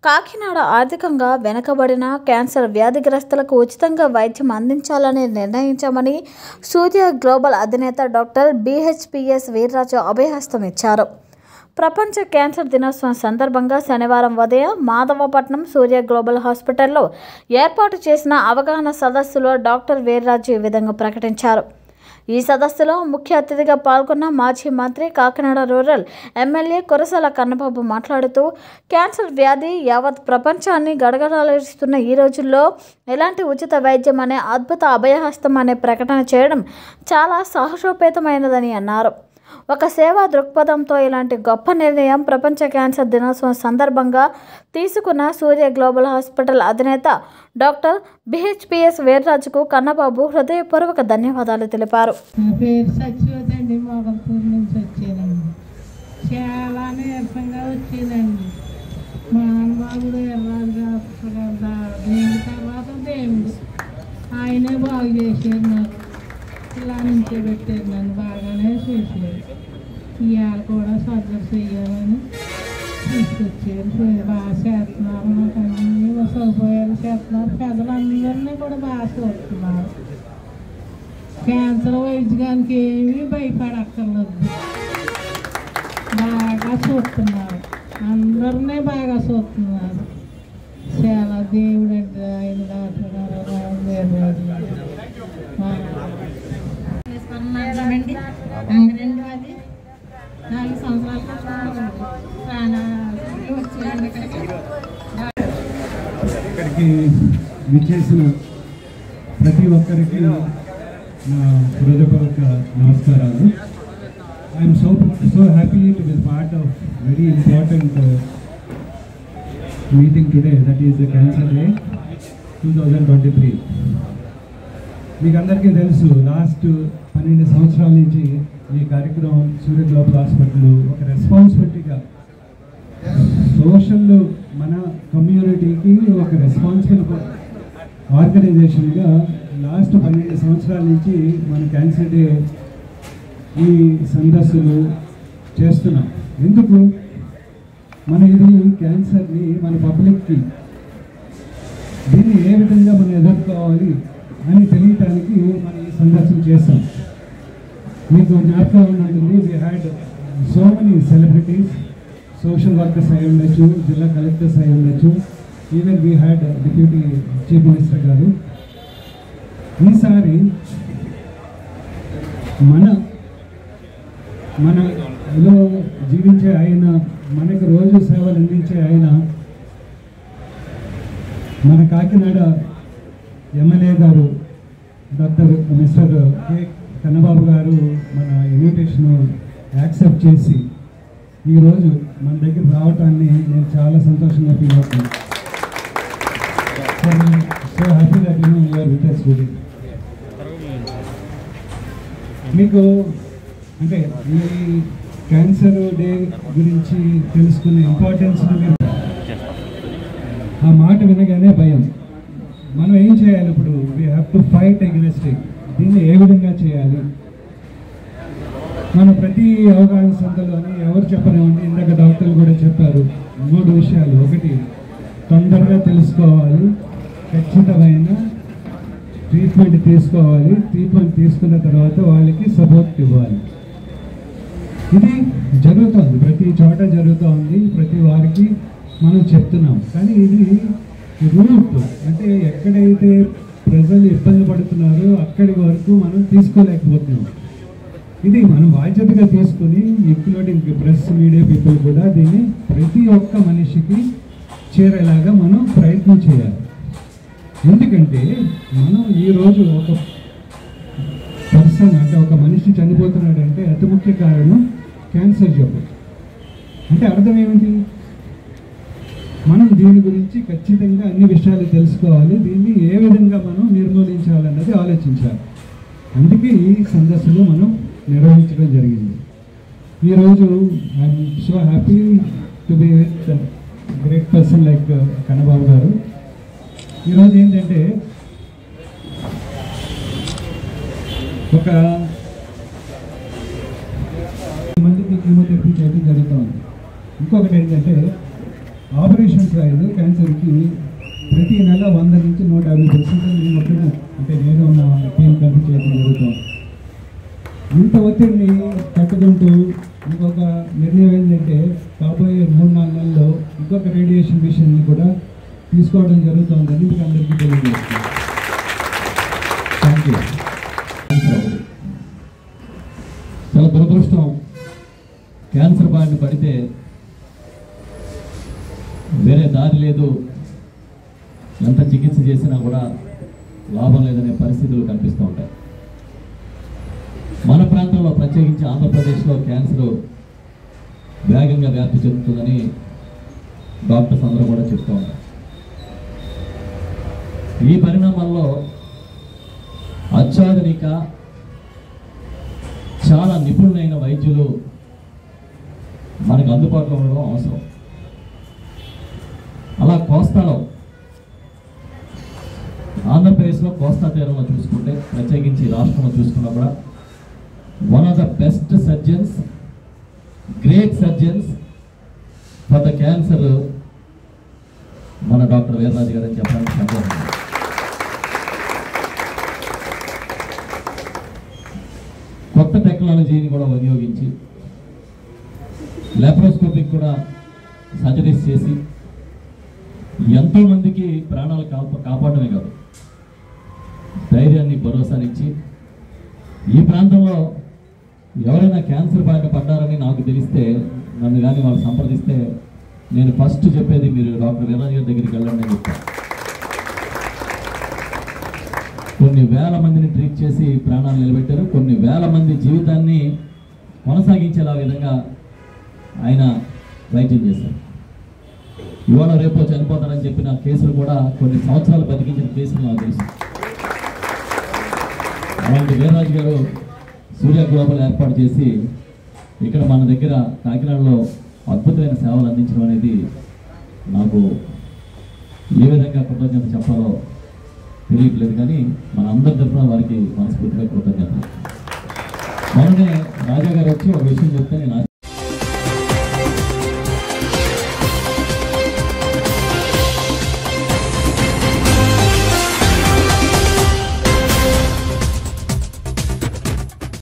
కాకినాడ ఆర్థికంగా వెనుకబడిన క్యాన్సర్ వ్యాధిగ్రస్తులకు ఉచితంగా వైద్యం అందించాలని నిర్ణయించామని సూర్య గ్లోబల్ అధినేత డాక్టర్ బిహెచ్పిఎస్ వీర్రాజు అభయహస్తం ఇచ్చారు ప్రపంచ క్యాన్సర్ దినోత్సవం సందర్భంగా శనివారం ఉదయం మాధవపట్నం సూర్య గ్లోబల్ హాస్పిటల్లో ఏర్పాటు చేసిన అవగాహన సదస్సులో డాక్టర్ వీర్రాజు ఈ విధంగా ప్రకటించారు ఈ సదస్సులో ముఖ్య అతిథిగా పాల్గొన్న మాజీ మంత్రి కాకినాడ రూరల్ ఎమ్మెల్యే కురసాల కన్నబాబు మాట్లాడుతూ క్యాన్సర్ వ్యాధి యావత్ ప్రపంచాన్ని గడగడాలిస్తున్న ఈ రోజుల్లో ఎలాంటి ఉచిత వైద్యం అనే అద్భుత అభయహస్తం అనే ప్రకటన చేయడం చాలా సాహసోపేతమైనదని అన్నారు ఒక సేవా దృక్పథంతో ఇలాంటి గొప్ప నిర్ణయం ప్రపంచ క్యాన్సర్ దినోత్సవం సందర్భంగా తీసుకున్న సూర్య గ్లోబల్ హాస్పిటల్ అధినేత డాక్టర్ బిహెచ్పిఎస్ వీర్రాజుకు కన్నబాబు హృదయపూర్వక ధన్యవాదాలు తెలిపారు నా పేరు సత్యవతి అండి మొగల్పూర్ నుంచి వచ్చానండి చాలా నీరసంగా వచ్చేదండి మా అనుభవుడు ఎర్రాజు డాక్టర్ గారు దేవుడి తర్వాత దేవుడు ఆయనే బాగు చేశారు నాకు ఇలా నుంచే పెట్టారు నన్ను బాగానే చేశారు ఇవాళ కూడా సర్జరీ చేయాలని తీసుకొచ్చారు పే- బాగా చేస్తున్నారు నాకు అన్ని సౌకర్యాలు చేస్తున్నారు పెద్దలందరినీ కూడా బాగా చూస్తున్నారు క్యాన్సర్ వైద్యానికి ఏమీ భయపడక్కర్లేదు బాగా చూస్తున్నారు అందరినీ బాగా చూస్తున్నారు చాలా దేవుడు అంటే ఆయన డాక్టర్ గారు రాజు గారు. మా- అండి అంగరండి అది నాలుగు సంవత్సరాల క్రితం ప్రాణ వచ్చాయండి ఇక్కడికి ఇక్కడికి విచ్చేసిన ప్రతి ఒక్కరికి నా హృదయపూర్వక నమస్కారాలు I'm so so happy to be part of very important meeting today that is cancer day two thousand twenty three మీకు అందరికీ తెలుసు లాస్ట్ పన్నెండు సంవత్సరాల నుంచి ఈ కార్యక్రమం సూర్య గ్లోబల్ హాస్పిటల్ ఒక రెస్పాన్సిబిలిటీగా సోషల్ మన కమ్యూనిటీకి ఒక రెస్పాన్సిబుల్ ఆర్గనైజేషన్గా లాస్ట్ పన్నెండు సంవత్సరాల నుంచి మన క్యాన్సర్ డే ఈ సందస్సులు చేస్తున్నాం ఎందుకు మన ఇది క్యాన్సర్ని మన పబ్లిక్కి దీన్ని ఏ విధంగా మనం ఎదుర్కోవాలి అని తెలియటానికి మనం ఈ సందర్శన చేస్తాం మీకు జ్ఞాపకం ఉన్నట్టుంది we had so many celebrities social workers అయి ఉండొచ్చు జిల్లా కలెక్టర్స్ అయి ఉండొచ్చు even we had deputy chief minister గారు ఈసారి మన మనలో జీవించే ఆయన మనకు రోజు సేవలు అందించే ఆయన మన కాకినాడ ఎమ్మెల్యే గారు డాక్టర్ మిస్టర్ కె కన్నబాబు గారు మన ఇన్విటేషన్ యాక్సెప్ట్ చేసి ఈరోజు మన దగ్గర రావటాన్ని నేను చాలా సంతోషంగా ఫీల్ అవుతున్నాను so happy that you you're with us today మీకు అంటే ఈ క్యాన్సర్ డే గురించి తెలుసుకునే ఇంపార్టెన్స్ మీరు ఆ మాట వినగానే భయం మనం ఏం చేయాలి ఇప్పుడు we have to fight against it దీన్ని ఏ విధంగా చేయాలి మన ప్రతి అవగాహన సంతలోని ఎవరు చెప్పనివ్వండి ఇందాక డాక్టర్లు కూడా చెప్పారు మూడు విషయాలు ఒకటి తొందరగా తెలుసుకోవాలి ఖచ్చితమైన ట్రీట్మెంట్ తీసుకోవాలి ట్రీట్మెంట్ తీసుకున్న తర్వాత వాళ్ళకి సపోర్ట్ ఇవ్వాలి ఇది జరుగుతుంది ప్రతి చోట జరుగుతోంది ప్రతి వారికి మనం చెప్తున్నాం కానీ ఇది రూట్ అంటే ఎక్కడైతే ప్రజలు ఇబ్బంది పడుతున్నారో అక్కడి వరకు మనం తీసుకోలేకపోతున్నాం ఇది మనం బాధ్యతగా తీసుకుని ఇంక్లూడింగ్ ప్రెస్ మీడియా పీపుల్ కూడా దీన్ని ప్రతి ఒక్క మనిషికి చేరేలాగా మనం ప్రయత్నం చేయాలి ఎందుకంటే మనం ఈరోజు ఒక పర్సన్ అంటే ఒక మనిషి చనిపోతున్నాడంటే అతి ముఖ్య కారణం క్యాన్సర్ జబ్బు అంటే అర్థం ఏమిటి మనం దీని గురించి ఖచ్చితంగా అన్ని విషయాలు తెలుసుకోవాలి దీన్ని ఏ విధంగా మనం నిర్మూలించాలన్నది ఆలోచించాలి అందుకే ఈ సందర్శనలు మనం నిర్వహించడం జరిగింది ఈరోజు I'm so happy to be with great person like Kannababu గారు ఈరోజు ఏంటంటే ఒక మందికి కీమోథెరపీ చేయడం జరుగుతుంది ఇంకొకటి ఏంటంటే ఆపరేషన్ ట్రయల్ క్యాన్సర్కి ప్రతి నెల వంద నుంచి నూట యాభై పర్సెంట్ నేను ఒక్కడే అంటే నేను నా టీం కలిపి చేయడం జరుగుతాం ఇంత ఒత్తిడిని తట్టుకుంటూ ఇంకొక నిర్ణయం ఏంటంటే కాబోయే మూడు నాలుగు నెలల్లో ఇంకొక రేడియేషన్ మిషన్ని కూడా తీసుకోవడం జరుగుతుందని మీకు అందరికీ తెలియజేస్తున్నాను థ్యాంక్ యూ చాలా దురదృష్టం క్యాన్సర్ బారిన పడితే వేరే దారి లేదు ఎంత చికిత్స చేసినా కూడా లాభం లేదనే పరిస్థితులు కనిపిస్తూ ఉంటాయి మన ప్రాంతంలో ప్రత్యేకించి ఆంధ్రప్రదేశ్లో క్యాన్సర్ వేగంగా వ్యాప్తి చెందుతుందని డాక్టర్స్ అందరూ కూడా చెప్తూ ఉంటారు ఈ పరిణామాల్లో అత్యాధునిక చాలా నిపుణులైన వైద్యులు మనకు అందుబాటులో ఉండడం అవసరం అలా కోస్తాలో ఆంధ్రప్రదేశ్లో కోస్తా తీరంలో చూసుకుంటే ప్రత్యేకించి రాష్ట్రంలో చూసుకున్నా కూడా one of the best surgeons great surgeons for the cancer మన డాక్టర్ వీరరాజు గారు అని చెప్పడానికి సందేహం లేదు. కొత్త టెక్నాలజీని కూడా వినియోగించి లాప్రోస్కోపిక్ కూడా సర్జరీస్ చేసి ఎంతో మందికి ప్రాణాలు కాపా కాపాడమే కాదు ధైర్యాన్ని భరోసానిచ్చి ఈ ప్రాంతంలో ఎవరైనా క్యాన్సర్ బారిన పడ్డారని నాకు తెలిస్తే నన్ను కానీ వాళ్ళు సంప్రదిస్తే నేను ఫస్ట్ చెప్పేది మీరు డాక్టర్ వీరాజ్ గారి దగ్గరికి వెళ్ళండి అని చెప్తాను కొన్ని వేల మందిని ట్రీట్ చేసి ప్రాణాలు నిలబెట్టారు కొన్ని వేల మంది జీవితాన్ని కొనసాగించేలా విధంగా ఆయన వైద్యం చేశారు ఇవాళ రేపో చనిపోతారని చెప్పిన కేసులు కూడా కొన్ని సంవత్సరాలు బతికించిన కేసులు నాకు తెలుసు అలాంటి వీరరాజు గారు సూర్య గ్లోబల్ ఏర్పాటు చేసి ఇక్కడ మన దగ్గర కాకినాడలో అద్భుతమైన సేవలు అందించడం అనేది నాకు ఏ విధంగా కృతజ్ఞత చెప్పాలో తెలియట్లేదు కానీ మన అందరి తరఫున వారికి మనస్ఫూర్తిగా కృతజ్ఞత మొన్ననే రాజా గారు వచ్చి ఒక విషయం చెప్తే నేను